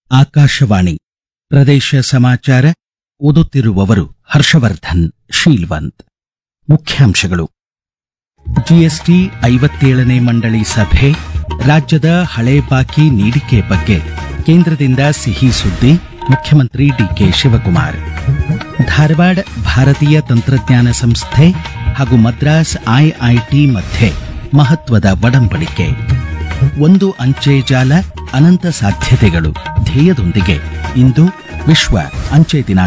ಆಕಾಶವಾಣಿ ಪ್ರದೇಶ ಸಮಾಚಾರ ಓದುತ್ತಿರುವವರು ಹರ್ಷವರ್ಧನ್ ಶೀಲ್ವಂತ್ ಮುಖ್ಯಾಂಶಗಳು ಜಿಎಸ್ಟಿ ಐವತ್ತೇಳನೇ ಮಂಡಳಿ ಸಭೆ ರಾಜ್ಯದ ಹಳೆ ಬಾಕಿ ನೀಡಿಕೆ ಬಗ್ಗೆ ಕೇಂದ್ರದಿಂದ ಸಿಹಿ ಸುದ್ದಿ ಮುಖ್ಯಮಂತ್ರಿ ಡಿಕೆ ಶಿವಕುಮಾರ್ ಧಾರವಾಡ ಭಾರತೀಯ ತಂತ್ರಜ್ಞಾನ ಸಂಸ್ಥೆ ಹಾಗೂ ಮದ್ರಾಸ್ ಐಐಟಿ ಮಧ್ಯೆ ಮಹತ್ವದ ಒಡಂಬಡಿಕೆ ಒಂದು ಅಂಚೆ ಜಾಲ ಅನಂತ ಸಾಧ್ಯತೆಗಳು ಧ್ಯೇಯದೊಂದಿಗೆ ಇಂದು ವಿಶ್ವ ಅಂಚೆ ದಿನ